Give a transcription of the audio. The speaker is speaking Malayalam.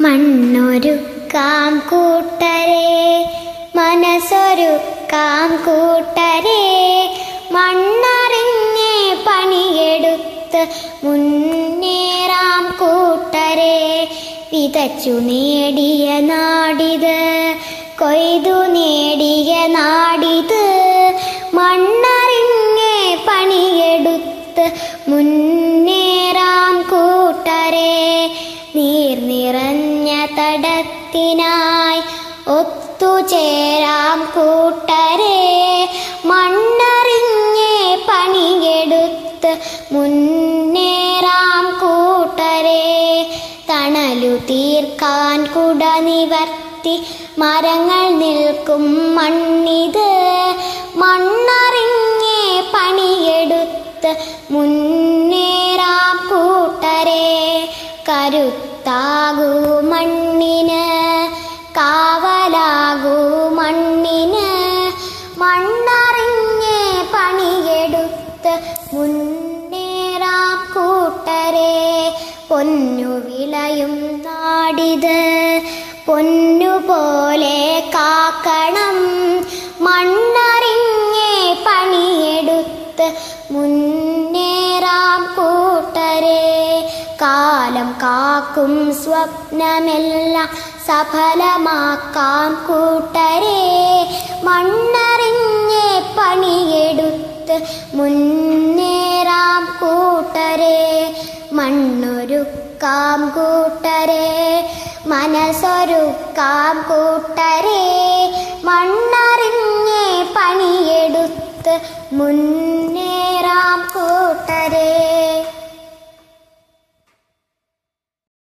മണ്ണൊരുക്കാം കൂട്ടരെ മനസ്സൊരുക്കാം കൂട്ടരെ മണ്ണറിഞ്ഞേ പണിയെടുത്ത് മുന്നേറാം കൂട്ടരെ വിതച്ചു നേടിയ നാടിത് കൊയ്തു നേടിയ നാടിത് മണ്ണറിഞ്ഞേ പണിയെടുത്ത് മുന്നേറാം കൂട്ടരെ നീർ നിറഞ്ഞ തടത്തിനായി ഒത്തുചേരാം കൂട്ടരെ മണ്ണറിഞ്ഞേ പണിയെടുത്ത് മുന്നേറാം കൂട്ടരെ തണലു തീർക്കാൻ കുട നിവർത്തി മരങ്ങൾ നിൽക്കും മണ്ണിത് മണ്ണറിഞ്ഞേ പണിയെടുത്ത് മുന്നേറാം കൂട്ടരെ കരുത്താകൂ മണ്ണിന് കാവലാകൂ മണ്ണിന് മണ്ണറിഞ്ഞേ പണിയെടുത്ത് മുന്നേറാം കൂട്ടരെ പൊന്നു വിളയും നാടിത് പൊന്നുപോലെ കാക്കണം മണ്ണറിഞ്ഞേ പണിയെടുത്ത് മുന്നേറാം കൂട്ടരെ കാലം കാക്കും സ്വപ്നമെല്ലാം സഫലമാക്കാം കൂട്ടരെ മണ്ണറിഞ്ഞേ പണിയെടുത്ത് മുന്നേറാം കൂട്ടരെ മണ്ണൊരുക്കാം കൂട്ടരെ മനസ്സൊരുക്കാം കൂട്ടരെ മണ്ണറിഞ്ഞേ പണിയെടുത്ത് മുന്നേറാം കൂട്ടരെ